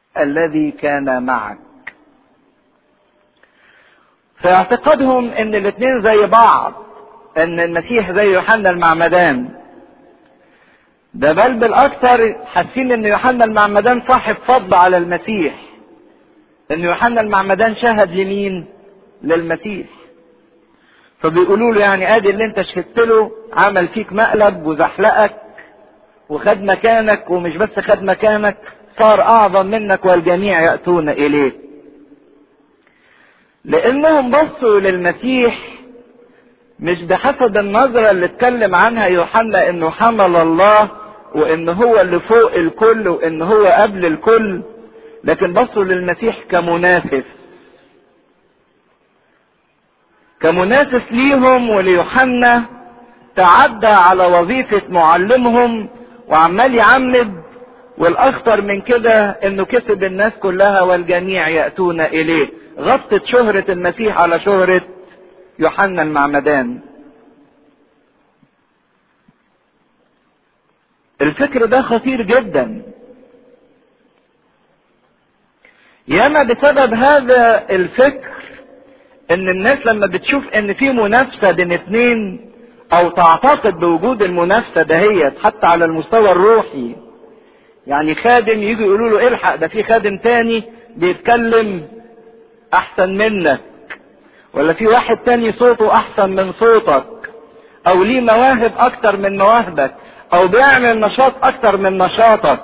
الذي كان معك في اعتقادهم ان الاثنين زي بعض ان المسيح زي يوحنا المعمدان ده بل بالاكثر حاسين ان يوحنا المعمدان صاحب فضل على المسيح ان يوحنا المعمدان شهد لمين للمسيح فبيقولوا له يعني ادي اللي انت شهدت له عمل فيك مقلب وزحلقك وخد مكانك ومش بس خد مكانك صار اعظم منك والجميع ياتون اليه لانهم بصوا للمسيح مش بحسب النظرة اللي اتكلم عنها يوحنا انه حمل الله وان هو اللي فوق الكل وان هو قبل الكل لكن بصوا للمسيح كمنافس كمنافس ليهم وليوحنا تعدى على وظيفة معلمهم وعمال يعمد والاخطر من كده انه كسب الناس كلها والجميع يأتون اليه غطت شهرة المسيح على شهرة يوحنا المعمدان الفكر ده خطير جدا ياما بسبب هذا الفكر ان الناس لما بتشوف ان في منافسة بين اتنين او تعتقد بوجود المنافسة دهيت حتى على المستوى الروحي يعني خادم يجي يقولوا له الحق ده في خادم تاني بيتكلم احسن منك ولا في واحد تاني صوته احسن من صوتك او ليه مواهب اكتر من مواهبك او بيعمل نشاط اكتر من نشاطك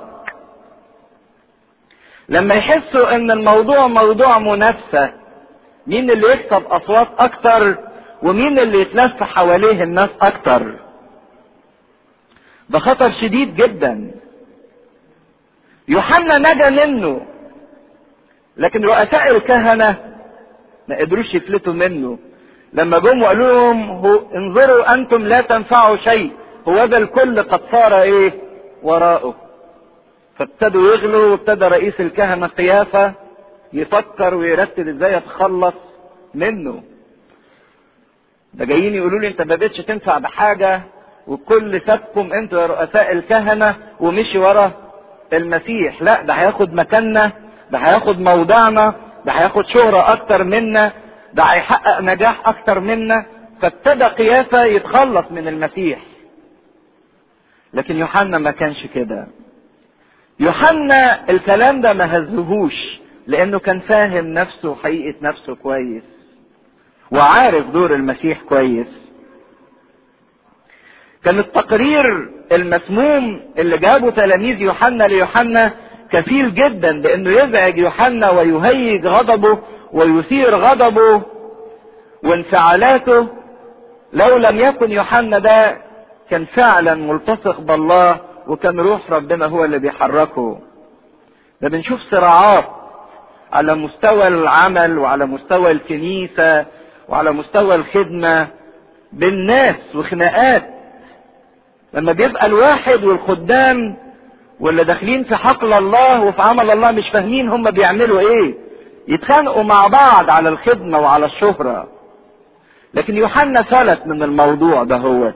لما يحسوا ان الموضوع موضوع منافسة مين اللي يكسب اصوات اكتر ومين اللي يتلف حواليه الناس اكتر ده خطر شديد جدا يوحنا نجا منه لكن رؤساء الكهنة ما قدروش يفلتوا منه لما جم وقالوا لهم هو انظروا انتم لا تنفعوا شيء هو ده الكل قد صار ايه وراءه فابتدوا يغلوا وابتدى رئيس الكهنة قيافة يفكر ويرتب ازاي يتخلص منه ده جايين يقولوا لي انت ما بقتش تنفع بحاجة والكل سابكم انتوا يا رؤساء الكهنة ومشي ورا المسيح لا ده هياخد مكاننا ده هياخد موضعنا ده هياخد شهرة اكتر منا ده هيحقق نجاح اكتر منا فابتدى قيافة يتخلص من المسيح لكن يوحنا ما كانش كده يوحنا الكلام ده ما هزهوش لانه كان فاهم نفسه وحقيقة نفسه كويس وعارف دور المسيح كويس كان التقرير المسموم اللي جابه تلاميذ يوحنا ليوحنا كفيل جدا بانه يزعج يوحنا ويهيج غضبه ويثير غضبه وانفعالاته لو لم يكن يوحنا ده كان فعلا ملتصق بالله وكان روح ربنا هو اللي بيحركه ده بنشوف صراعات على مستوى العمل وعلى مستوى الكنيسة وعلى مستوى الخدمة بالناس وخناقات لما بيبقى الواحد والخدام واللي داخلين في حقل الله وفي عمل الله مش فاهمين هم بيعملوا ايه يتخانقوا مع بعض على الخدمة وعلى الشهرة لكن يوحنا فلت من الموضوع ده هو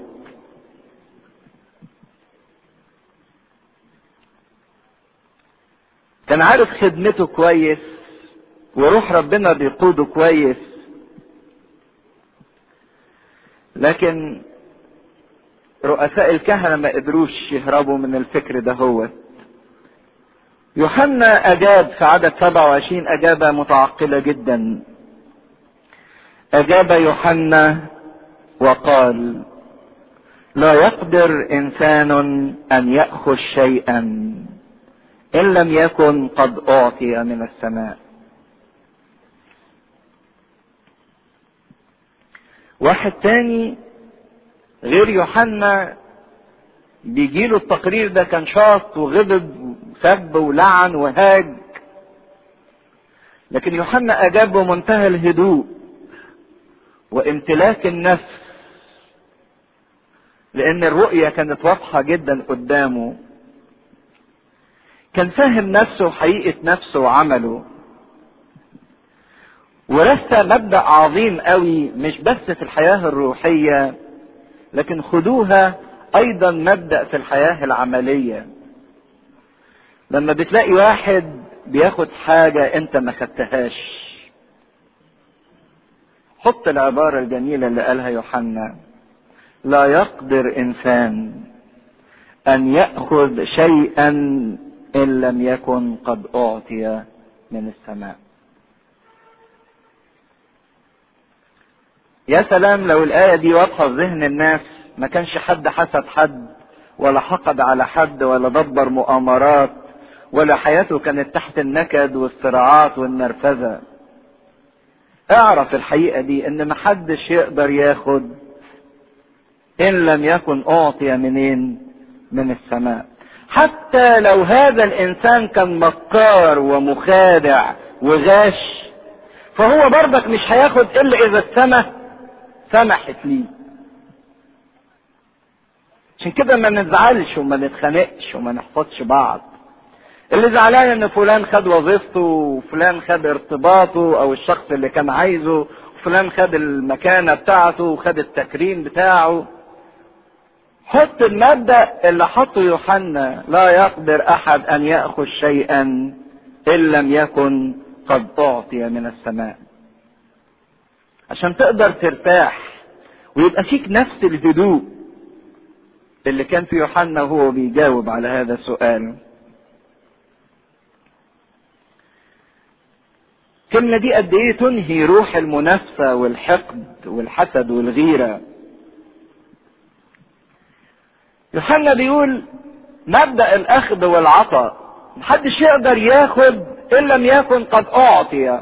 كان عارف خدمته كويس وروح ربنا بيقوده كويس لكن رؤساء الكهنة ما قدروش يهربوا من الفكر ده هو يوحنا أجاب في عدد 27 أجابة متعقلة جدا أجاب يوحنا وقال لا يقدر إنسان أن يأخذ شيئا إن لم يكن قد أعطي من السماء واحد تاني غير يوحنا بيجيله التقرير ده كان شاط وغضب وسب ولعن وهاج لكن يوحنا اجاب بمنتهى الهدوء وامتلاك النفس لان الرؤية كانت واضحة جدا قدامه كان فاهم نفسه وحقيقة نفسه وعمله ورث مبدأ عظيم قوي مش بس في الحياة الروحية لكن خدوها ايضا مبدأ في الحياة العملية لما بتلاقي واحد بياخد حاجة انت ما خدتهاش حط العبارة الجميلة اللي قالها يوحنا لا يقدر انسان ان ياخذ شيئا ان لم يكن قد اعطي من السماء يا سلام لو الايه دي واضحه في ذهن الناس ما كانش حد حسد حد ولا حقد على حد ولا دبر مؤامرات ولا حياته كانت تحت النكد والصراعات والنرفزه اعرف الحقيقه دي ان محدش يقدر ياخد ان لم يكن اعطي منين من السماء حتى لو هذا الانسان كان مكار ومخادع وغاش فهو برضك مش هياخد الا اذا السماء سمحت ليه عشان كده ما نزعلش وما نتخانقش وما نحفظش بعض اللي زعلان ان فلان خد وظيفته وفلان خد ارتباطه او الشخص اللي كان عايزه وفلان خد المكانه بتاعته وخد التكريم بتاعه حط المبدا اللي حطه يوحنا لا يقدر احد ان ياخذ شيئا ان لم يكن قد اعطي من السماء عشان تقدر ترتاح ويبقى فيك نفس الهدوء اللي كان في يوحنا وهو بيجاوب على هذا السؤال الكلمة دي قد ايه تنهي روح المنافسة والحقد والحسد والغيرة يوحنا بيقول مبدأ الأخذ والعطاء محدش يقدر ياخد إن لم يكن قد أعطي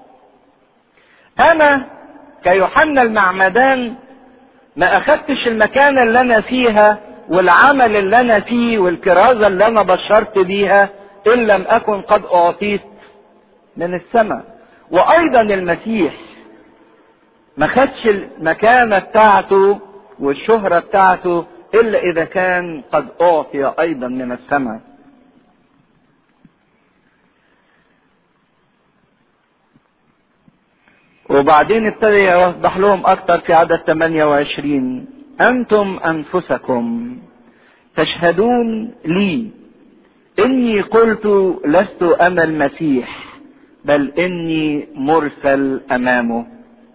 أنا كيوحنا المعمدان ما أخدتش المكانة اللي أنا فيها والعمل اللي أنا فيه والكرازة اللي أنا بشرت بيها إن لم أكن قد أعطيت من السماء وأيضا المسيح ما خدش المكانة بتاعته والشهرة بتاعته إلا إذا كان قد أعطي أيضا من السماء وبعدين ابتدى يوضح لهم أكتر في عدد 28 أنتم أنفسكم تشهدون لي إني قلت لست أنا المسيح بل إني مرسل أمامه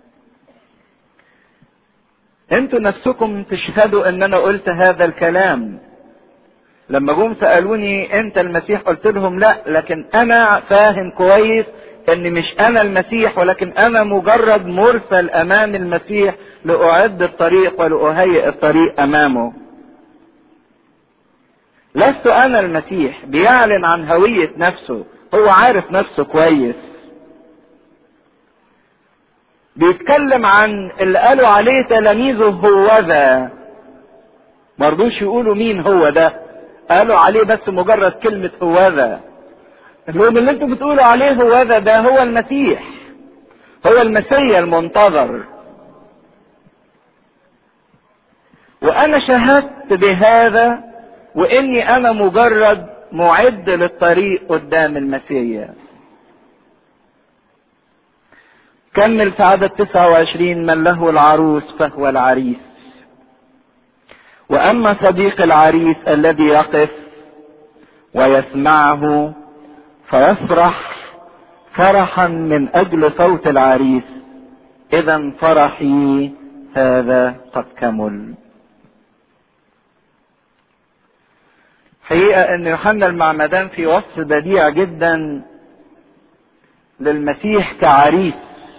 انتوا نفسكم تشهدوا ان انا قلت هذا الكلام لما جم سالوني انت المسيح قلت لهم لا لكن انا فاهم كويس ان مش انا المسيح ولكن انا مجرد مرسل امام المسيح لاعد الطريق ولاهيئ الطريق امامه لست انا المسيح بيعلن عن هويه نفسه هو عارف نفسه كويس بيتكلم عن اللي قالوا عليه تلاميذه هو ذا مرضوش يقولوا مين هو ده قالوا عليه بس مجرد كلمة هو ذا لهم اللي انتوا بتقولوا عليه هو ذا ده هو المسيح هو المسيا المنتظر وانا شهدت بهذا واني انا مجرد معد للطريق قدام المسيا كمل في عدد 29 من له العروس فهو العريس واما صديق العريس الذي يقف ويسمعه فيفرح فرحا من اجل صوت العريس اذا فرحي هذا قد كمل حقيقة ان يوحنا المعمدان في وصف بديع جدا للمسيح كعريس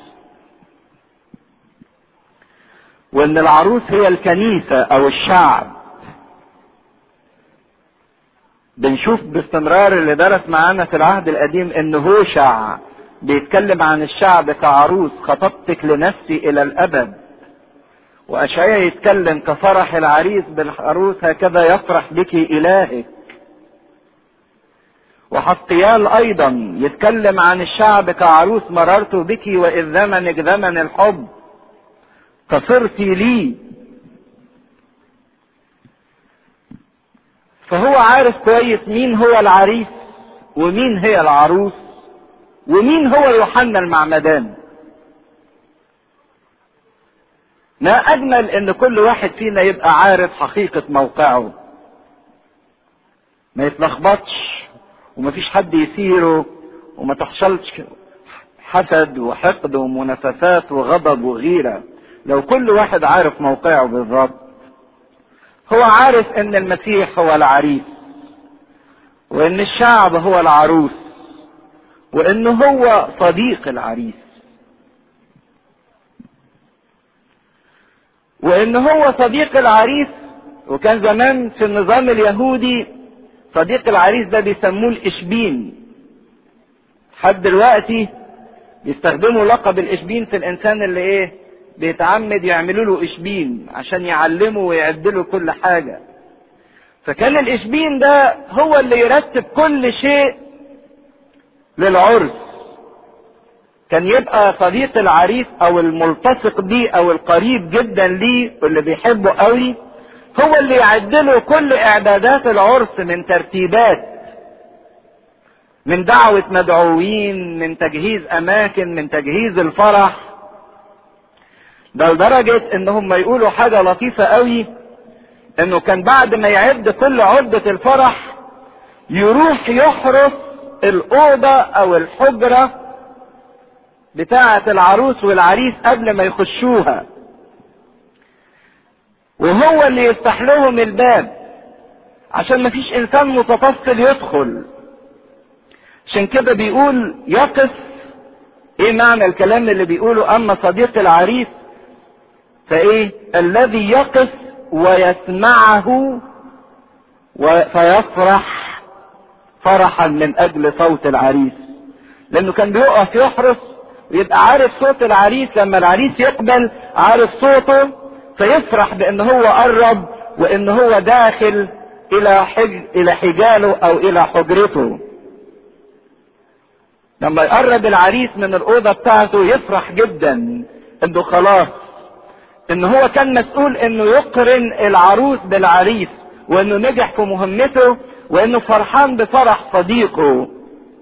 وان العروس هي الكنيسة او الشعب بنشوف باستمرار اللي درس معانا في العهد القديم ان هوشع بيتكلم عن الشعب كعروس خطبتك لنفسي الى الابد واشعيا يتكلم كفرح العريس بالعروس هكذا يفرح بك الهك وحسقيال ايضا يتكلم عن الشعب كعروس مررت بك واذ زمنك زمن الحب فصرت لي فهو عارف كويس مين هو العريس ومين هي العروس ومين هو يوحنا المعمدان ما اجمل ان كل واحد فينا يبقى عارف حقيقة موقعه ما يتلخبطش ومفيش حد يثيره وما تحصلش حسد وحقد ومنافسات وغضب وغيرة لو كل واحد عارف موقعه بالظبط هو عارف ان المسيح هو العريس وان الشعب هو العروس وان هو صديق العريس وان هو صديق العريس وكان زمان في النظام اليهودي صديق العريس ده بيسموه الاشبين لحد دلوقتي بيستخدموا لقب الاشبين في الانسان اللي ايه بيتعمد يعملوا له اشبين عشان يعلموا ويعدلوا كل حاجه فكان الاشبين ده هو اللي يرتب كل شيء للعرس كان يبقى صديق العريس او الملتصق بيه او القريب جدا ليه واللي بيحبه قوي هو اللي يعدله كل اعدادات العرس من ترتيبات من دعوة مدعوين من تجهيز اماكن من تجهيز الفرح ده لدرجة ان هم يقولوا حاجة لطيفة قوي انه كان بعد ما يعد كل عدة الفرح يروح يحرس الاوضة او الحجرة بتاعة العروس والعريس قبل ما يخشوها وهو اللي يفتح لهم الباب عشان ما فيش انسان متفصل يدخل عشان كده بيقول يقف ايه معنى الكلام اللي بيقوله اما صديق العريس فايه الذي يقف ويسمعه فيفرح فرحا من اجل صوت العريس لانه كان بيقف يحرس ويبقى عارف صوت العريس لما العريس يقبل عارف صوته فيفرح بان هو قرب وان هو داخل الى حج الى حجاله او الى حجرته لما يقرب العريس من الاوضه بتاعته يفرح جدا انه خلاص ان هو كان مسؤول انه يقرن العروس بالعريس وانه نجح في مهمته وانه فرحان بفرح صديقه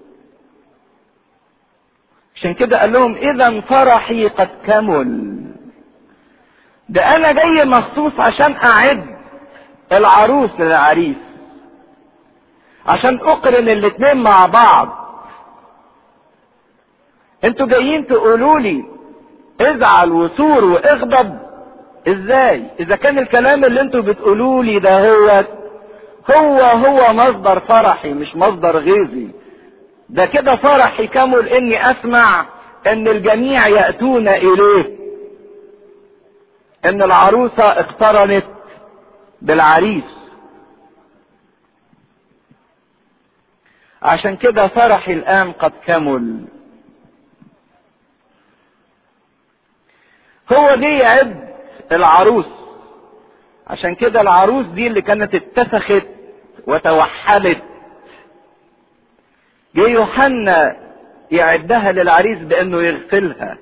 عشان كده قال لهم اذا فرحي قد كمل ده انا جاي مخصوص عشان اعد العروس للعريس عشان اقرن الاتنين مع بعض انتوا جايين تقولوا لي ازعل وثور واغضب ازاي اذا كان الكلام اللي انتوا بتقولوا لي ده هو هو هو مصدر فرحي مش مصدر غيظي ده كده فرحي كمل اني اسمع ان الجميع ياتون اليه ان العروسه اقترنت بالعريس عشان كده فرحي الان قد كمل هو جه يعد العروس عشان كده العروس دي اللي كانت اتسخت وتوحدت جه يوحنا يعدها للعريس بانه يغسلها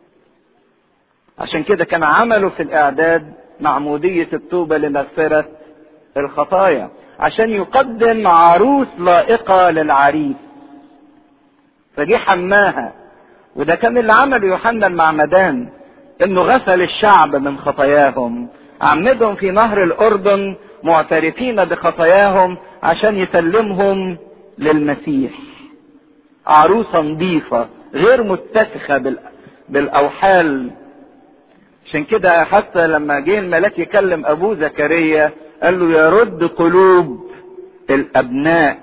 عشان كده كان عمله في الاعداد معمودية التوبة لمغفرة الخطايا عشان يقدم عروس لائقة للعريس فجه حماها وده كان اللي عمله يوحنا المعمدان انه غسل الشعب من خطاياهم عمدهم في نهر الاردن معترفين بخطاياهم عشان يسلمهم للمسيح عروسة نظيفة غير متسخة بالاوحال عشان كده حتى لما جه الملاك يكلم ابوه زكريا قال له يرد قلوب الابناء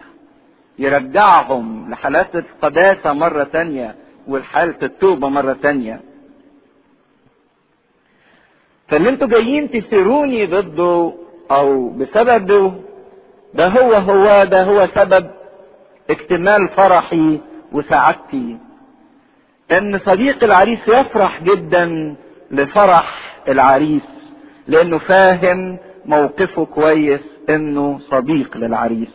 يرجعهم لحالات القداسة مرة تانية والحالة التوبة مرة تانية فاللي انتوا جايين تسيروني ضده او بسببه ده هو هو ده هو سبب اكتمال فرحي وسعادتي ان صديق العريس يفرح جدا لفرح العريس لانه فاهم موقفه كويس انه صديق للعريس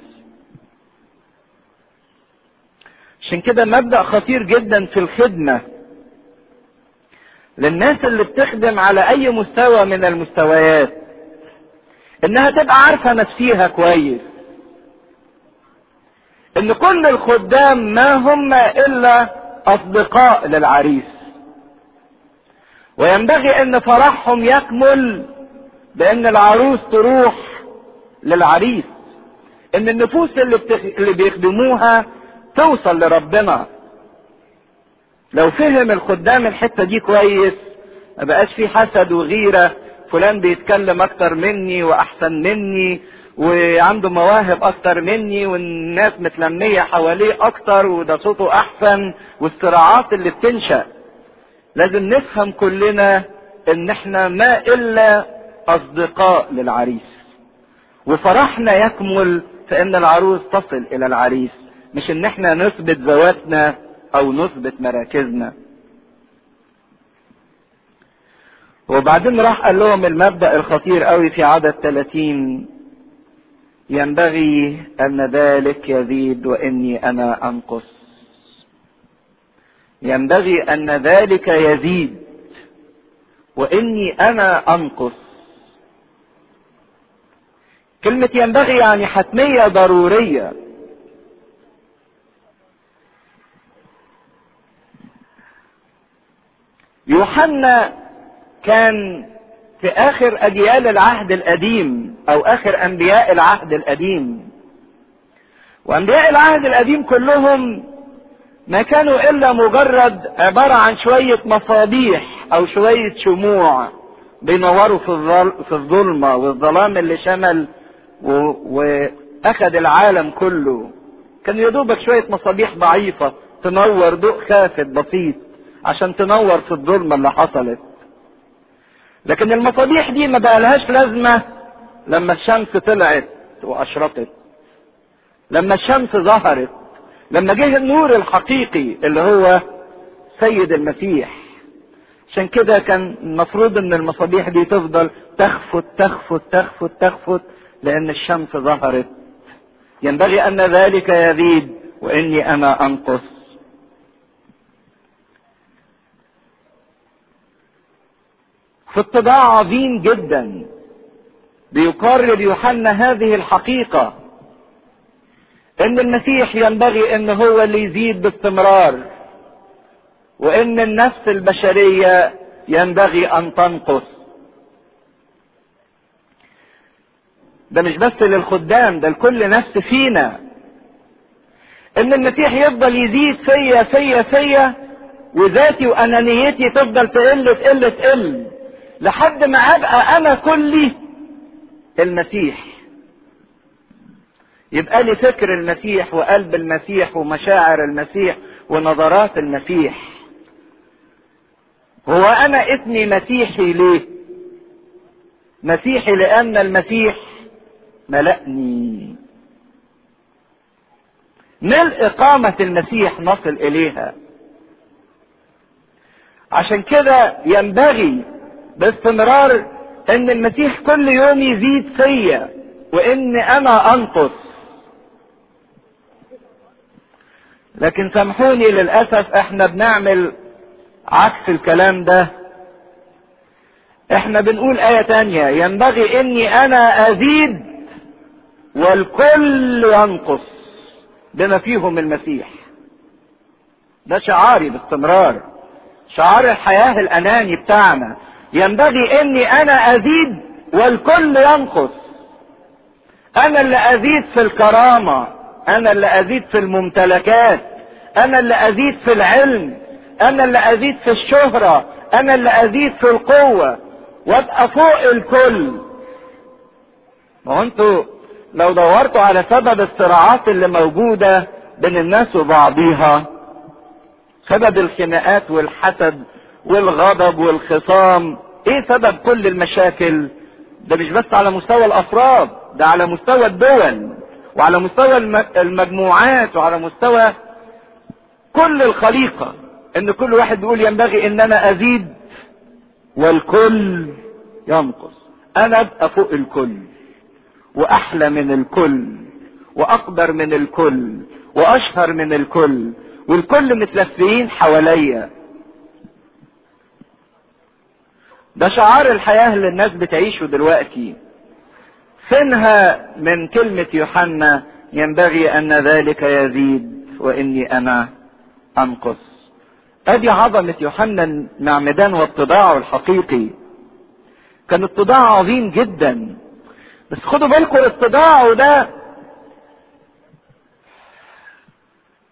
عشان كده مبدأ خطير جدا في الخدمة للناس اللي بتخدم على اي مستوى من المستويات انها تبقى عارفة نفسيها كويس ان كل الخدام ما هم الا اصدقاء للعريس وينبغي ان فرحهم يكمل بان العروس تروح للعريس ان النفوس اللي, بتخ... اللي بيخدموها توصل لربنا لو فهم الخدام الحته دي كويس ما بقاش في حسد وغيره فلان بيتكلم اكتر مني واحسن مني وعنده مواهب اكتر مني والناس متلمية حواليه اكتر وده صوته احسن والصراعات اللي بتنشأ لازم نفهم كلنا ان احنا ما الا اصدقاء للعريس وفرحنا يكمل في ان العروس تصل الى العريس مش ان احنا نثبت ذواتنا او نثبت مراكزنا وبعدين راح قال لهم المبدأ الخطير قوي في عدد 30 ينبغي أن ذلك يزيد وإني أنا أنقص ينبغي أن ذلك يزيد وإني أنا أنقص كلمة ينبغي يعني حتمية ضرورية يوحنا كان في اخر اجيال العهد القديم او اخر انبياء العهد القديم وانبياء العهد القديم كلهم ما كانوا الا مجرد عبارة عن شوية مصابيح او شوية شموع بينوروا في, في الظلمة والظلام اللي شمل و... واخد العالم كله كان يدوبك شوية مصابيح ضعيفة تنور ضوء خافت بسيط عشان تنور في الظلمة اللي حصلت لكن المصابيح دي ما بقالهاش لازمة لما الشمس طلعت واشرقت لما الشمس ظهرت لما جه النور الحقيقي اللي هو سيد المسيح عشان كده كان المفروض ان المصابيح دي تفضل تخفت تخفت تخفت تخفت لان الشمس ظهرت ينبغي ان ذلك يزيد واني انا انقص في اتضاع عظيم جدا بيقرر يوحنا هذه الحقيقة ان المسيح ينبغي ان هو اللي يزيد باستمرار وان النفس البشرية ينبغي ان تنقص ده مش بس للخدام ده لكل نفس فينا ان المسيح يفضل يزيد فيا فيا فيا وذاتي وانانيتي تفضل تقل تقل تقل لحد ما ابقى انا كلي المسيح يبقى لي فكر المسيح وقلب المسيح ومشاعر المسيح ونظرات المسيح هو انا اسمي مسيحي ليه مسيحي لان المسيح ملأني ملء إقامة المسيح نصل إليها عشان كده ينبغي باستمرار ان المسيح كل يوم يزيد فيا وان انا انقص لكن سامحوني للاسف احنا بنعمل عكس الكلام ده احنا بنقول ايه تانية ينبغي اني انا ازيد والكل ينقص بما فيهم المسيح ده شعاري باستمرار شعار الحياة الاناني بتاعنا ينبغي اني انا ازيد والكل ينقص انا اللي ازيد في الكرامة انا اللي ازيد في الممتلكات انا اللي ازيد في العلم انا اللي ازيد في الشهرة انا اللي ازيد في القوة وابقى فوق الكل ما هو انتوا لو دورتوا على سبب الصراعات اللي موجودة بين الناس وبعضيها سبب الخناقات والحسد والغضب والخصام ايه سبب كل المشاكل ده مش بس على مستوى الافراد ده على مستوى الدول وعلى مستوى المجموعات وعلى مستوى كل الخليقة ان كل واحد بيقول ينبغي ان انا ازيد والكل ينقص انا ابقى فوق الكل واحلى من الكل واقدر من الكل واشهر من الكل والكل متلفين حواليا ده شعار الحياة اللي الناس بتعيشه دلوقتي فينها من كلمة يوحنا ينبغي أن ذلك يزيد وإني أنا أنقص أدي عظمة يوحنا المعمدان واتضاعه الحقيقي كان اتضاع عظيم جدا بس خدوا بالكم اتضاعه ده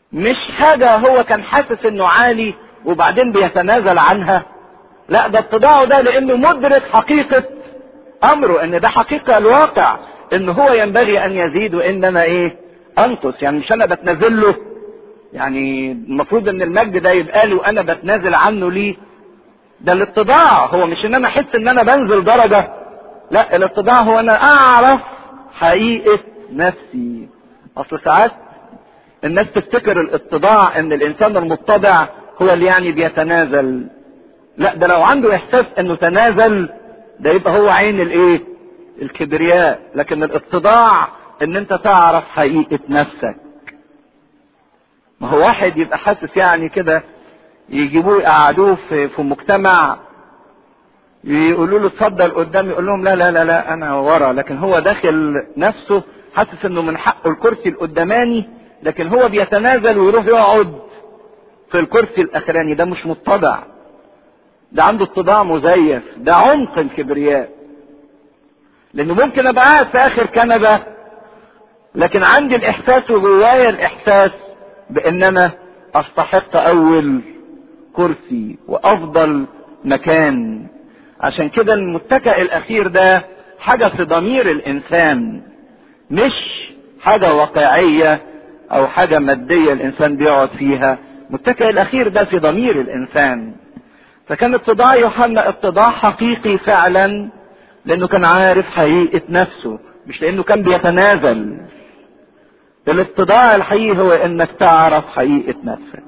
مش حاجة هو كان حاسس انه عالي وبعدين بيتنازل عنها لا ده اتضاعه ده لانه مدرك حقيقة امره ان ده حقيقة الواقع ان هو ينبغي ان يزيد وان انا ايه انقص يعني مش انا بتنازل له يعني المفروض ان المجد ده يبقى لي وانا بتنازل عنه ليه ده الاتضاع هو مش ان انا احس ان انا بنزل درجة لا الاتضاع هو انا اعرف حقيقة نفسي اصل ساعات الناس تفتكر الاتضاع ان الانسان المتضع هو اللي يعني بيتنازل لا ده لو عنده احساس انه تنازل ده يبقى هو عين الايه الكبرياء لكن الاتضاع ان انت تعرف حقيقة نفسك ما هو واحد يبقى حاسس يعني كده يجيبوه يقعدوه في, في مجتمع يقولوا له اتفضل قدام يقول لهم لا لا لا لا انا ورا لكن هو داخل نفسه حاسس انه من حقه الكرسي القداماني لكن هو بيتنازل ويروح يقعد في الكرسي الاخراني ده مش متضع ده عنده اتضاع مزيف ده عمق الكبرياء لانه ممكن ابقى قاعد في اخر كنبه لكن عندي الاحساس وجوايا الاحساس بان انا استحق اول كرسي وافضل مكان عشان كده المتكئ الاخير ده حاجه في ضمير الانسان مش حاجه واقعيه او حاجه ماديه الانسان بيقعد فيها المتكئ الاخير ده في ضمير الانسان فكان اتضاع يوحنا اتضاع حقيقي فعلا لانه كان عارف حقيقه نفسه مش لانه كان بيتنازل الاتضاع الحقيقي هو انك تعرف حقيقه نفسك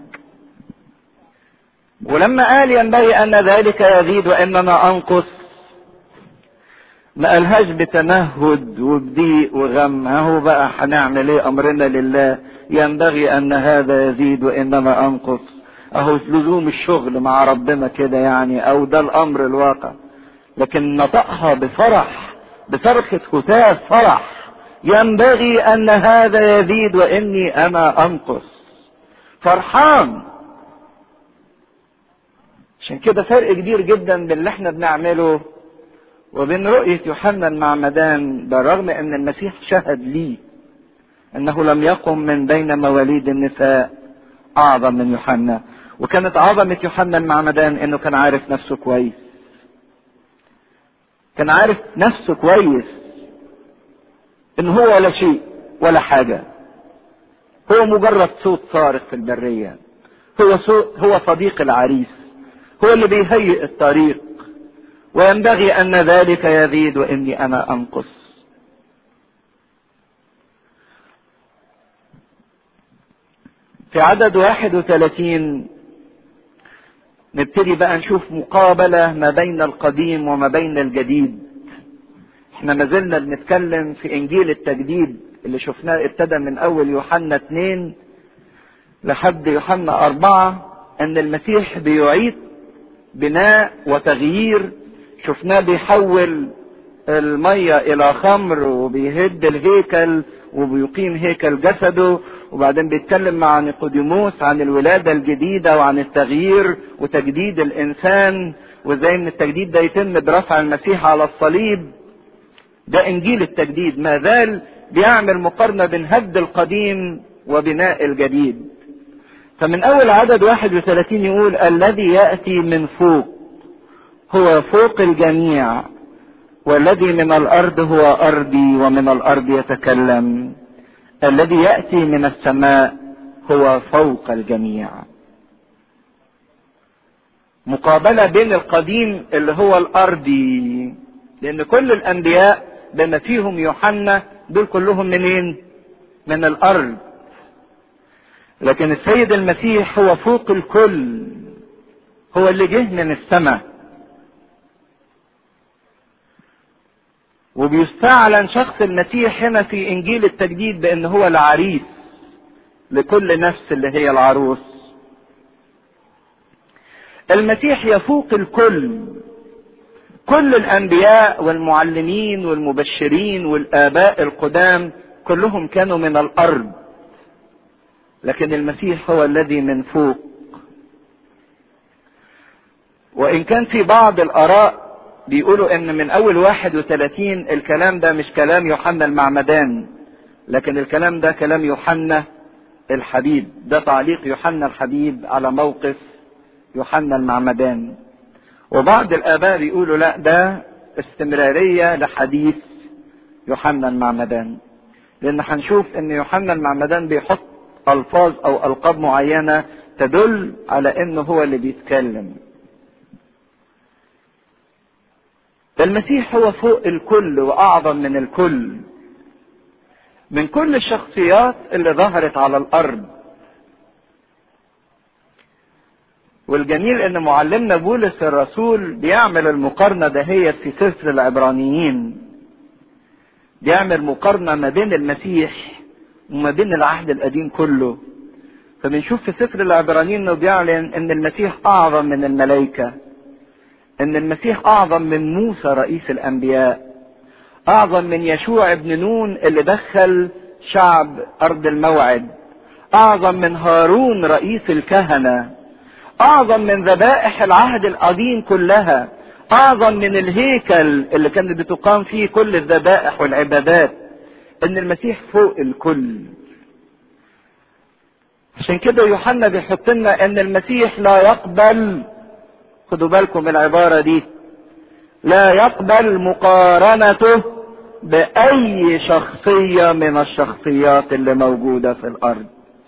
ولما قال ينبغي ان ذلك يزيد واننا انقص ما قالهاش بتمهد وبضيق وغم اهو بقى هنعمل ايه امرنا لله ينبغي ان هذا يزيد وانما انقص اهو لزوم الشغل مع ربنا كده يعني او ده الامر الواقع لكن نطقها بفرح بصرخة هتاف فرح ينبغي ان هذا يزيد واني انا انقص فرحان عشان كده فرق كبير جدا بين اللي احنا بنعمله وبين رؤية يوحنا المعمدان بالرغم ان المسيح شهد ليه انه لم يقم من بين مواليد النساء اعظم من يوحنا وكانت عظمة يوحنا المعمدان انه كان عارف نفسه كويس كان عارف نفسه كويس ان هو ولا شيء ولا حاجة هو مجرد صوت صارخ في البرية هو صوت هو صديق العريس هو اللي بيهيئ الطريق وينبغي ان ذلك يزيد واني انا انقص في عدد واحد وثلاثين نبتدي بقى نشوف مقابلة ما بين القديم وما بين الجديد احنا ما زلنا بنتكلم في انجيل التجديد اللي شفناه ابتدى من اول يوحنا اتنين لحد يوحنا اربعة ان المسيح بيعيد بناء وتغيير شفناه بيحول المية الى خمر وبيهد الهيكل وبيقيم هيكل جسده وبعدين بيتكلم مع نيقوديموس عن الولادة الجديدة وعن التغيير وتجديد الإنسان وازاي إن التجديد ده يتم برفع المسيح على الصليب ده إنجيل التجديد ما زال بيعمل مقارنة بين هد القديم وبناء الجديد فمن أول عدد 31 يقول الذي يأتي من فوق هو فوق الجميع والذي من الأرض هو أرضي ومن الأرض يتكلم الذي ياتي من السماء هو فوق الجميع مقابله بين القديم اللي هو الارضي لان كل الانبياء بما فيهم يوحنا دول كلهم منين من الارض لكن السيد المسيح هو فوق الكل هو اللي جه من السماء وبيستعلن شخص المسيح هنا في انجيل التجديد بان هو العريس لكل نفس اللي هي العروس المسيح يفوق الكل كل الانبياء والمعلمين والمبشرين والاباء القدام كلهم كانوا من الارض لكن المسيح هو الذي من فوق وان كان في بعض الاراء بيقولوا ان من اول 31 الكلام ده مش كلام يوحنا المعمدان لكن الكلام ده كلام يوحنا الحبيب ده تعليق يوحنا الحبيب على موقف يوحنا المعمدان وبعض الآباء بيقولوا لا ده استمرارية لحديث يوحنا المعمدان لأن هنشوف إن يوحنا المعمدان بيحط ألفاظ أو ألقاب معينة تدل على إنه هو اللي بيتكلم المسيح هو فوق الكل وأعظم من الكل من كل الشخصيات اللي ظهرت على الأرض والجميل ان معلمنا بولس الرسول بيعمل المقارنه دهيت في سفر العبرانيين بيعمل مقارنه ما بين المسيح وما بين العهد القديم كله فبنشوف في سفر العبرانيين انه بيعلن ان المسيح اعظم من الملائكه ان المسيح اعظم من موسى رئيس الانبياء اعظم من يشوع ابن نون اللي دخل شعب ارض الموعد اعظم من هارون رئيس الكهنه اعظم من ذبائح العهد القديم كلها اعظم من الهيكل اللي كانت بتقام فيه كل الذبائح والعبادات ان المسيح فوق الكل عشان كده يوحنا بيحط لنا ان المسيح لا يقبل خدوا بالكم العباره دي لا يقبل مقارنته باي شخصيه من الشخصيات اللي موجوده في الارض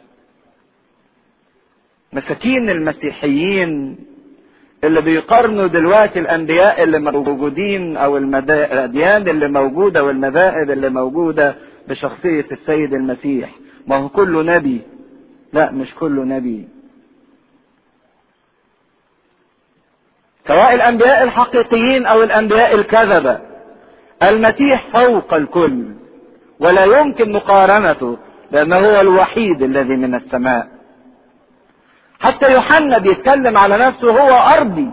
مساكين المسيحيين اللي بيقارنوا دلوقتي الانبياء اللي موجودين او الاديان اللي موجوده والمذاهب اللي موجوده بشخصيه السيد المسيح ما هو كله نبي لا مش كله نبي سواء الانبياء الحقيقيين او الانبياء الكذبه المسيح فوق الكل ولا يمكن مقارنته لانه هو الوحيد الذي من السماء حتى يوحنا بيتكلم على نفسه هو ارضي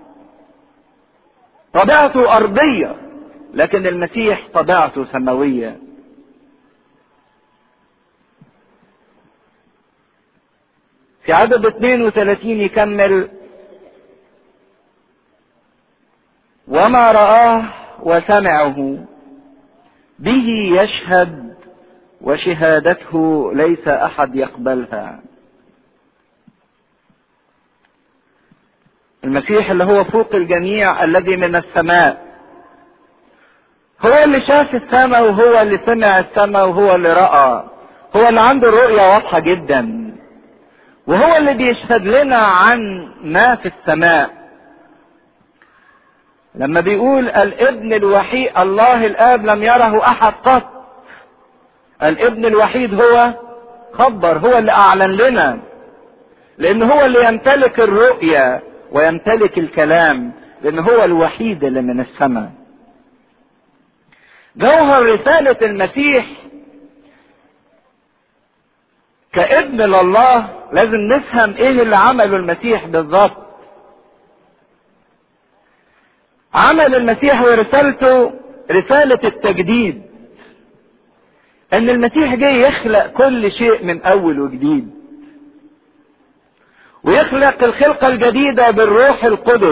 طبيعته ارضيه لكن المسيح طبيعته سماويه في عدد 32 يكمل وما رآه وسمعه به يشهد وشهادته ليس احد يقبلها المسيح اللي هو فوق الجميع الذي من السماء هو اللي شاف السماء وهو اللي سمع السماء وهو اللي رأى هو اللي عنده الرؤية واضحة جدا وهو اللي بيشهد لنا عن ما في السماء لما بيقول الابن الوحيد الله الاب لم يره احد قط الابن الوحيد هو خبر هو اللي اعلن لنا لان هو اللي يمتلك الرؤيه ويمتلك الكلام لان هو الوحيد اللي من السماء جوهر رسالة المسيح كابن لله لازم نفهم ايه اللي عمله المسيح بالظبط عمل المسيح ورسالته رسالة التجديد ان المسيح جه يخلق كل شيء من اول وجديد ويخلق الخلقة الجديدة بالروح القدس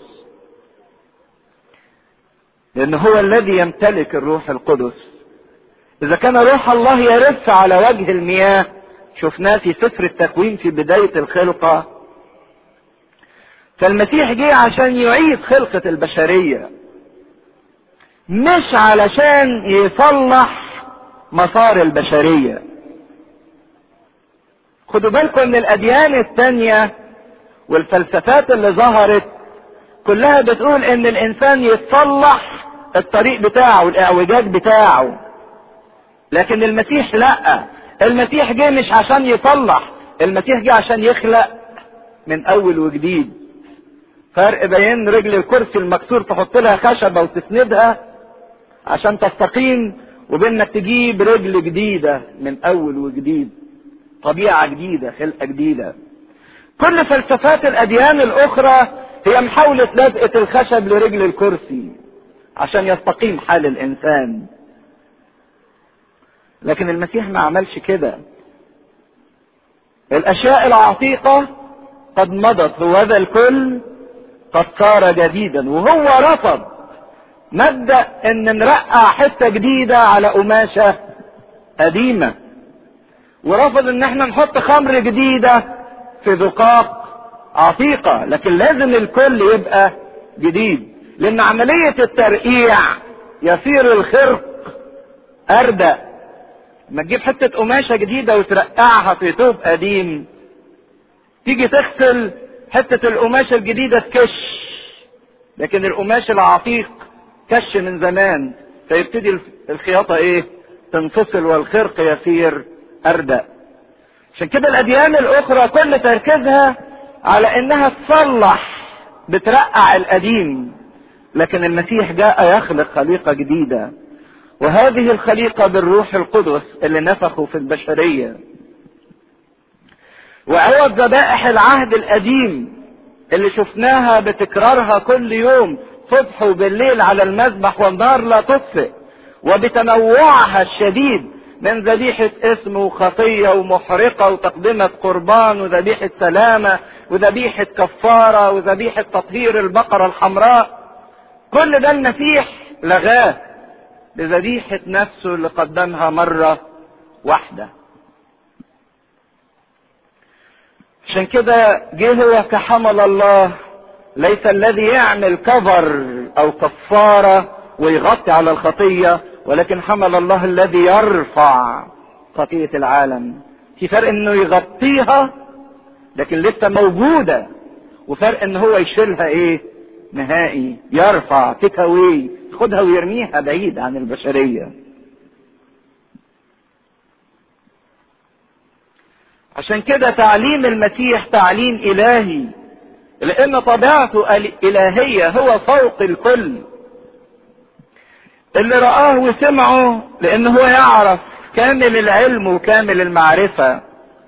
لأن هو الذي يمتلك الروح القدس إذا كان روح الله يرف على وجه المياه شفناه في سفر التكوين في بداية الخلقة فالمسيح جه عشان يعيد خلقة البشرية مش علشان يصلح مسار البشريه خدوا بالكم ان الاديان التانية والفلسفات اللي ظهرت كلها بتقول ان الانسان يتصلح الطريق بتاعه الاعوجاج بتاعه لكن المسيح لا المسيح جه مش عشان يصلح المسيح جه عشان يخلق من اول وجديد فرق بين رجل الكرسي المكسور تحط لها خشبة وتسندها عشان تستقيم وبينك تجيب رجل جديدة من اول وجديد طبيعة جديدة خلقة جديدة كل فلسفات الأديان الأخرى هي محاولة لزقة الخشب لرجل الكرسي عشان يستقيم حال الإنسان لكن المسيح ما عملش كده الأشياء العتيقة قد مضت وهذا الكل قد صار جديدا وهو رفض مبدأ ان نرقع حتة جديدة على قماشة قديمة ورفض ان احنا نحط خمر جديدة في ذقاق عتيقة لكن لازم الكل يبقى جديد لان عملية الترقيع يصير الخرق اردأ ما تجيب حتة قماشة جديدة وترقعها في ثوب قديم تيجي تغسل حتة القماشة الجديدة تكش لكن القماش العتيق كش من زمان فيبتدي الخياطة ايه تنفصل والخرق يصير اردأ عشان كده الاديان الاخرى كل تركيزها على انها تصلح بترقع القديم لكن المسيح جاء يخلق خليقة جديدة وهذه الخليقة بالروح القدس اللي نفخوا في البشرية وعوض ذبائح العهد القديم اللي شفناها بتكرارها كل يوم صبح وبالليل على المذبح والنار لا تطفئ وبتنوعها الشديد من ذبيحة اسم وخطية ومحرقة وتقدمة قربان وذبيحة سلامة وذبيحة كفارة وذبيحة تطهير البقرة الحمراء كل ده المسيح لغاه بذبيحة نفسه اللي قدمها مرة واحدة عشان كده جه هو كحمل الله ليس الذي يعمل كفر او كفارة ويغطي على الخطية ولكن حمل الله الذي يرفع خطية العالم في فرق انه يغطيها لكن لسه موجودة وفرق ان هو يشيلها ايه نهائي يرفع تيك اواي ياخدها ويرميها بعيد عن البشرية عشان كده تعليم المسيح تعليم الهي لان طبيعته الالهية هو فوق الكل اللي رآه وسمعه لان هو يعرف كامل العلم وكامل المعرفة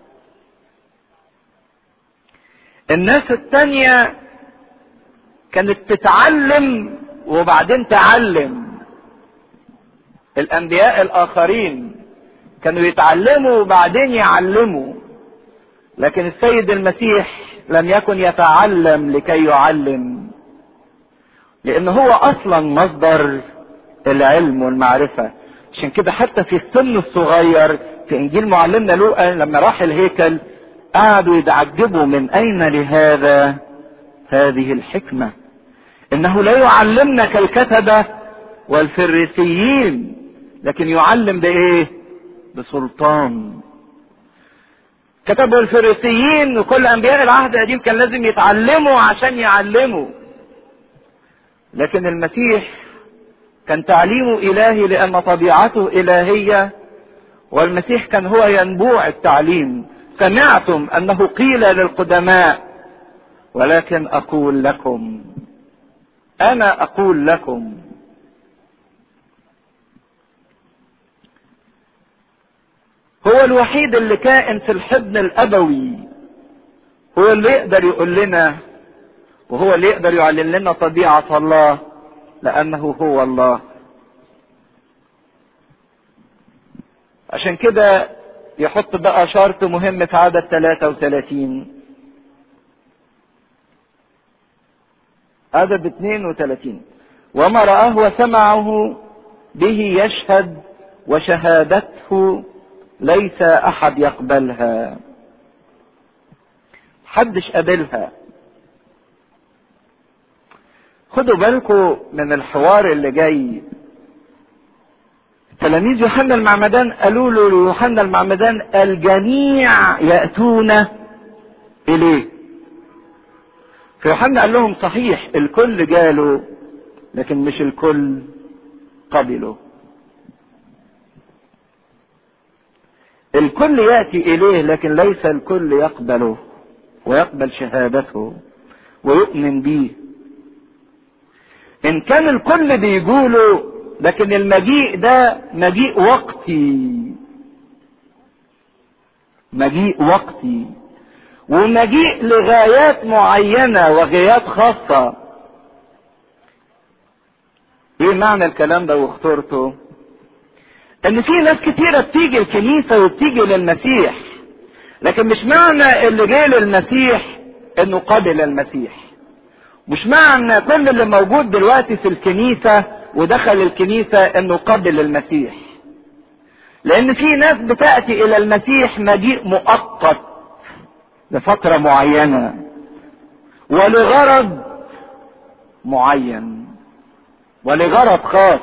الناس التانية كانت تتعلم وبعدين تعلم الانبياء الاخرين كانوا يتعلموا وبعدين يعلموا لكن السيد المسيح لم يكن يتعلم لكي يعلم لان هو اصلا مصدر العلم والمعرفة عشان كده حتى في السن الصغير في انجيل معلمنا لوقا لما راح الهيكل قعدوا يتعجبوا من اين لهذا هذه الحكمة انه لا يعلمنا كالكتبة والفريسيين لكن يعلم بايه بسلطان كتبوا الفريسيين وكل انبياء العهد القديم كان لازم يتعلموا عشان يعلموا لكن المسيح كان تعليمه الهي لان طبيعته الهيه والمسيح كان هو ينبوع التعليم سمعتم انه قيل للقدماء ولكن اقول لكم انا اقول لكم هو الوحيد اللي كائن في الحضن الابوي هو اللي يقدر يقول لنا وهو اللي يقدر يعلن لنا طبيعه الله لانه هو الله عشان كده يحط بقى شرط مهم في عدد 33 عدد 32 وما رآه وسمعه به يشهد وشهادته ليس احد يقبلها حدش قابلها خدوا بالكم من الحوار اللي جاي تلاميذ يوحنا المعمدان قالوا له ليوحنا المعمدان الجميع يأتون إليه فيوحنا قال لهم صحيح الكل جالوا لكن مش الكل قبلوا الكل يأتي إليه لكن ليس الكل يقبله ويقبل شهادته ويؤمن به إن كان الكل بيقولوا لكن المجيء ده مجيء وقتي مجيء وقتي ومجيء لغايات معينة وغايات خاصة ايه معنى الكلام ده واخترته ان في ناس كتيرة بتيجي الكنيسة وبتيجي للمسيح لكن مش معنى اللي جاي للمسيح انه قبل المسيح مش معنى كل اللي موجود دلوقتي في الكنيسة ودخل الكنيسة انه قبل المسيح لان في ناس بتأتي الى المسيح مجيء مؤقت لفترة معينة ولغرض معين ولغرض خاص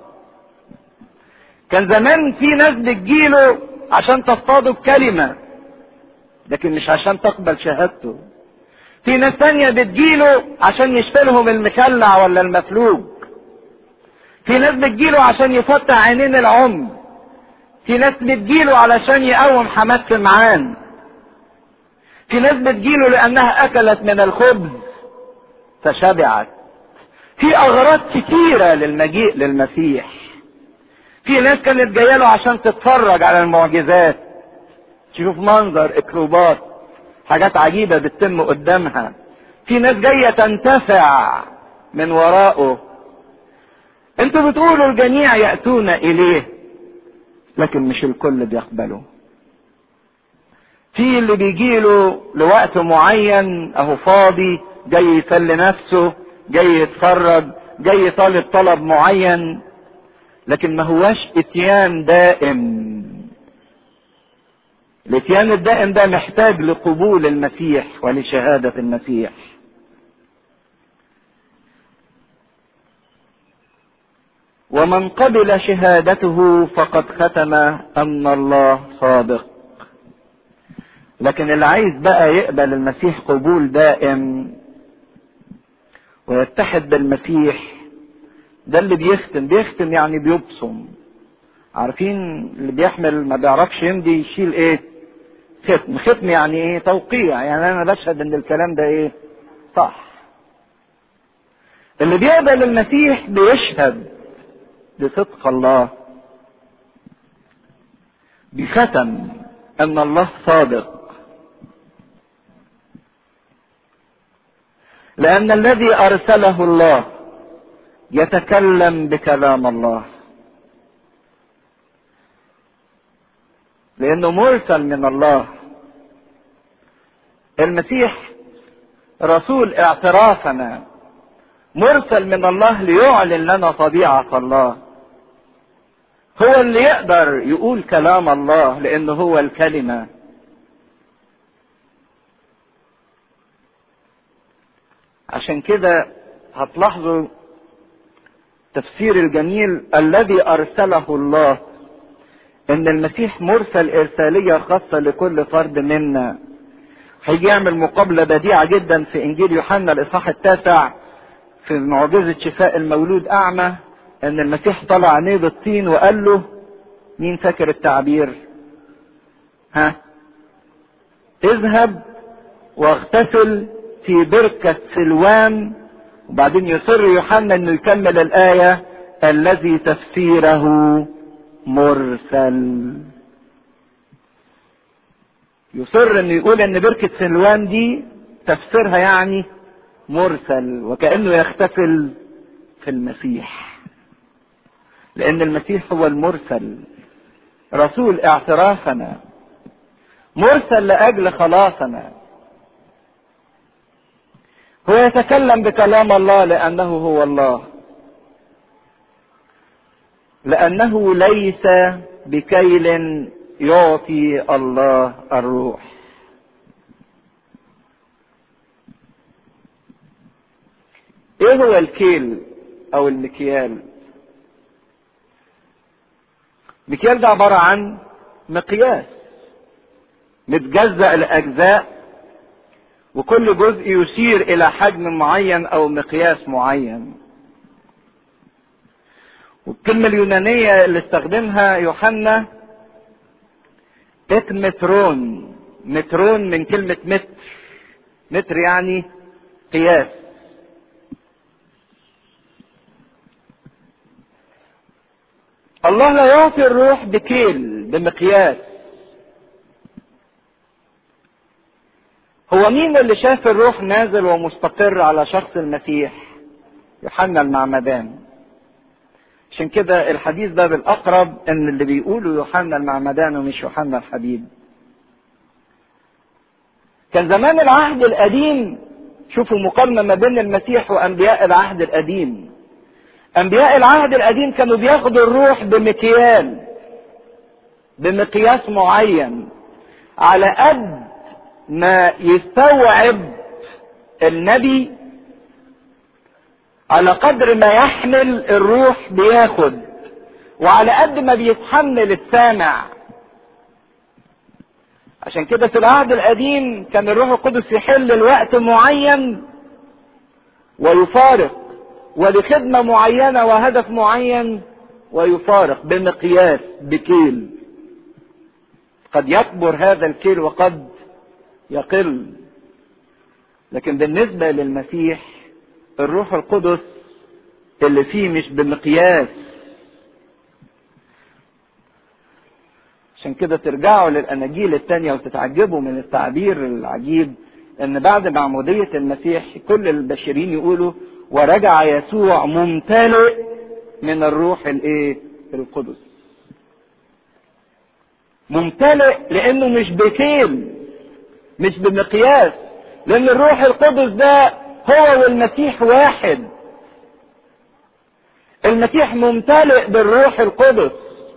كان زمان في ناس بتجيله عشان تصطاده بكلمة لكن مش عشان تقبل شهادته في ناس تانية بتجيله عشان يشفلهم المخلع ولا المفلوج في ناس بتجيله عشان يفتح عينين العمي في ناس بتجيله علشان يقوم حماس سمعان في ناس بتجيله لانها اكلت من الخبز فشبعت في اغراض كتيرة للمجيء للمسيح في ناس كانت جايه له عشان تتفرج على المعجزات تشوف منظر اكروبات حاجات عجيبة بتتم قدامها في ناس جاية تنتفع من وراءه انتوا بتقولوا الجميع يأتون اليه لكن مش الكل بيقبله في اللي بيجيله لوقت معين اهو فاضي جاي يسلي نفسه جاي يتفرج جاي طالب طلب معين لكن ما هواش اتيان دائم الاتيان الدائم ده محتاج لقبول المسيح ولشهادة المسيح ومن قبل شهادته فقد ختم ان الله صادق لكن اللي عايز بقى يقبل المسيح قبول دائم ويتحد بالمسيح ده اللي بيختم بيختم يعني بيبصم عارفين اللي بيحمل ما بيعرفش يمضي يشيل ايه ختم ختم يعني ايه توقيع يعني انا بشهد ان الكلام ده ايه صح اللي بيقبل المسيح بيشهد بصدق الله بختم ان الله صادق لان الذي ارسله الله يتكلم بكلام الله لانه مرسل من الله المسيح رسول اعترافنا مرسل من الله ليعلن لنا طبيعه الله هو اللي يقدر يقول كلام الله لانه هو الكلمه عشان كده هتلاحظوا تفسير الجميل الذي ارسله الله ان المسيح مرسل ارساليه خاصه لكل فرد منا هيجي يعمل مقابله بديعه جدا في انجيل يوحنا الاصحاح التاسع في معجزه شفاء المولود اعمى ان المسيح طلع عينيه بالطين وقال له مين فاكر التعبير ها اذهب واغتسل في بركة سلوان وبعدين يصر يوحنا انه يكمل الآية الذي تفسيره مرسل يصر انه يقول ان بركة سلوان دي تفسيرها يعني مرسل وكأنه يغتسل في المسيح لان المسيح هو المرسل رسول اعترافنا مرسل لاجل خلاصنا هو يتكلم بكلام الله لانه هو الله لانه ليس بكيل يعطي الله الروح ايه هو الكيل او المكيال المكيال ده عبارة عن مقياس متجزأ لأجزاء وكل جزء يشير إلى حجم معين أو مقياس معين والكلمة اليونانية اللي استخدمها يوحنا اتمترون مترون من كلمة متر متر يعني قياس الله لا يعطي الروح بكيل بمقياس هو مين اللي شاف الروح نازل ومستقر على شخص المسيح يوحنا المعمدان عشان كده الحديث ده بالاقرب ان اللي بيقوله يوحنا المعمدان ومش يوحنا الحبيب كان زمان العهد القديم شوفوا مقارنه ما بين المسيح وانبياء العهد القديم انبياء العهد القديم كانوا بياخدوا الروح بمكيال بمقياس معين على قد ما يستوعب النبي على قدر ما يحمل الروح بياخد وعلى قد ما بيتحمل السامع عشان كده في العهد القديم كان الروح القدس يحل الوقت معين ويفارق ولخدمة معينة وهدف معين ويفارق بمقياس بكيل قد يكبر هذا الكيل وقد يقل لكن بالنسبة للمسيح الروح القدس اللي فيه مش بمقياس عشان كده ترجعوا للأناجيل التانية وتتعجبوا من التعبير العجيب ان بعد معمودية المسيح كل البشرين يقولوا ورجع يسوع ممتلئ من الروح الايه القدس ممتلئ لانه مش بكيل مش بمقياس لان الروح القدس ده هو والمسيح واحد المسيح ممتلئ بالروح القدس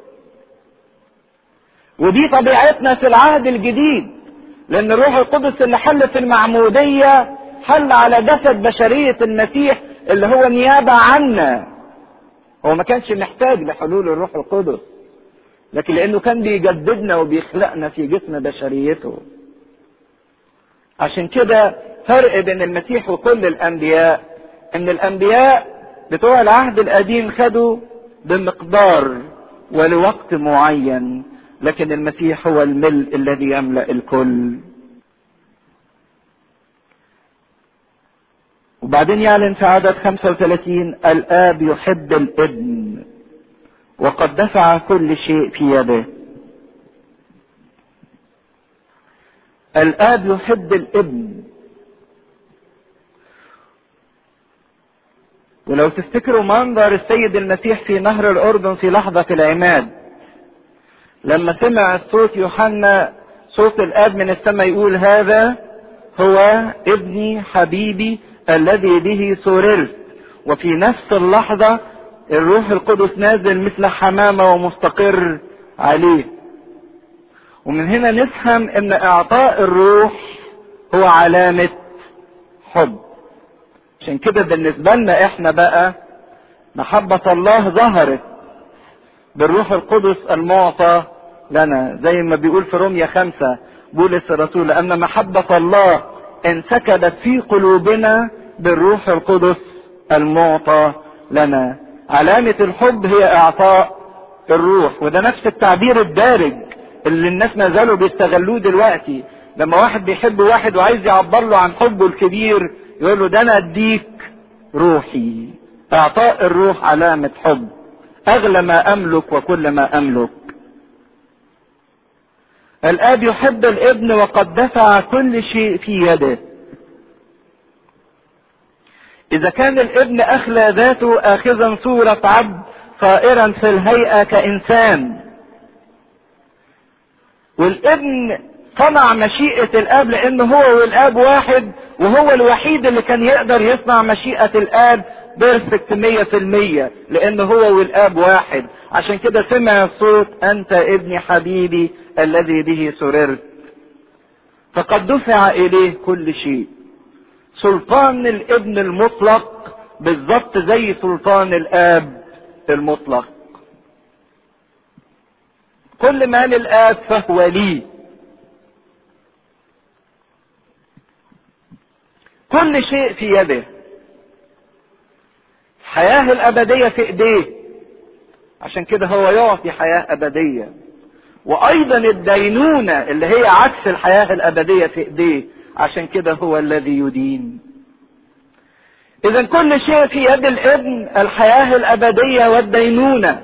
ودي طبيعتنا في العهد الجديد لان الروح القدس اللي حل في المعمودية حل على جسد بشرية المسيح اللي هو نيابة عنا هو ما كانش محتاج لحلول الروح القدس لكن لانه كان بيجددنا وبيخلقنا في جسم بشريته عشان كده فرق بين المسيح وكل الانبياء ان الانبياء بتوع العهد القديم خدوا بمقدار ولوقت معين لكن المسيح هو الملء الذي يملا الكل وبعدين يعلن في عدد 35 الاب يحب الابن وقد دفع كل شيء في يده الاب يحب الابن ولو تفتكروا منظر السيد المسيح في نهر الاردن في لحظه العماد لما سمع صوت يوحنا صوت الاب من السماء يقول هذا هو ابني حبيبي الذي به سررت وفي نفس اللحظه الروح القدس نازل مثل حمامه ومستقر عليه ومن هنا نفهم ان اعطاء الروح هو علامه حب عشان كده بالنسبه لنا احنا بقى محبه الله ظهرت بالروح القدس المعطى لنا زي ما بيقول في روميا خمسة بولس الرسول لأن محبة الله انسكبت في قلوبنا بالروح القدس المعطى لنا علامة الحب هي إعطاء الروح وده نفس التعبير الدارج اللي الناس ما زالوا بيستغلوه دلوقتي لما واحد بيحب واحد وعايز يعبر له عن حبه الكبير يقول له ده انا اديك روحي اعطاء الروح علامة حب اغلى ما املك وكل ما املك الاب يحب الابن وقد دفع كل شيء في يده اذا كان الابن اخلى ذاته اخذا صورة عبد طائرا في الهيئة كانسان والابن صنع مشيئة الاب لانه هو والاب واحد وهو الوحيد اللي كان يقدر يصنع مشيئة الاب بيرفكت مية في المية لان هو والاب واحد عشان كده سمع الصوت انت ابني حبيبي الذي به سررت فقد دفع اليه كل شيء سلطان الابن المطلق بالظبط زي سلطان الاب المطلق كل ما للاب فهو لي كل شيء في يده الحياة الأبدية في إيديه عشان كده هو يعطي حياة أبدية وأيضا الدينونة اللي هي عكس الحياة الأبدية في إيديه عشان كده هو الذي يدين إذا كل شيء في يد الابن الحياة الأبدية والدينونة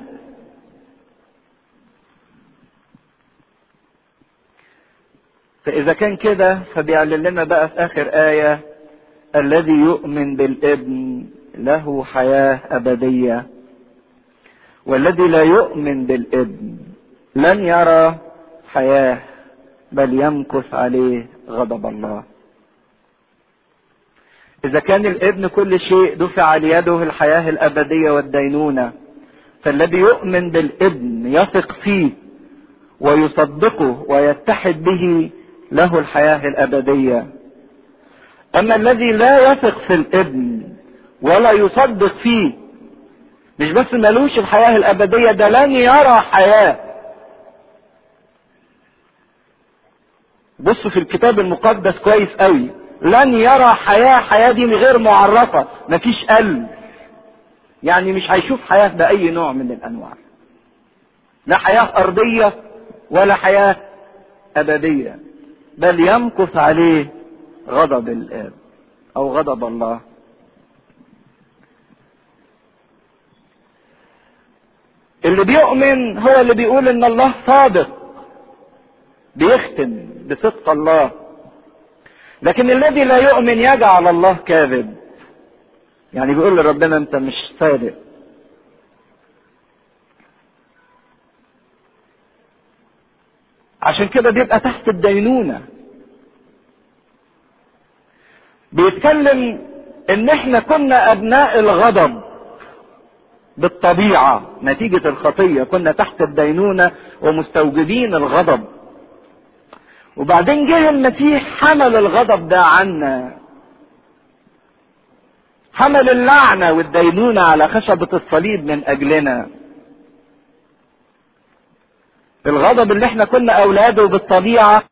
فإذا كان كده فبيعلن لنا بقى في آخر آية الذي يؤمن بالابن له حياة أبدية والذي لا يؤمن بالابن لن يرى حياة بل يمكث عليه غضب الله إذا كان الابن كل شيء دفع ليده الحياة الأبدية والدينونة فالذي يؤمن بالابن يثق فيه ويصدقه ويتحد به له الحياة الأبدية أما الذي لا يثق في الابن ولا يصدق فيه مش بس ملوش الحياة الأبدية ده لن يرى حياة بصوا في الكتاب المقدس كويس قوي لن يرى حياة حياة دي غير معرفة مفيش قلب يعني مش هيشوف حياة بأي نوع من الأنواع لا حياة أرضية ولا حياة أبدية بل يمكث عليه غضب الآب أو غضب الله اللي بيؤمن هو اللي بيقول ان الله صادق بيختم بصدق الله لكن الذي لا يؤمن يجعل الله كاذب يعني بيقول لربنا انت مش صادق عشان كده بيبقى تحت الدينونة بيتكلم ان احنا كنا ابناء الغضب بالطبيعة نتيجة الخطية كنا تحت الدينونة ومستوجبين الغضب وبعدين جه المسيح حمل الغضب ده عنا حمل اللعنة والدينونة على خشبة الصليب من أجلنا الغضب اللي احنا كنا أولاده بالطبيعة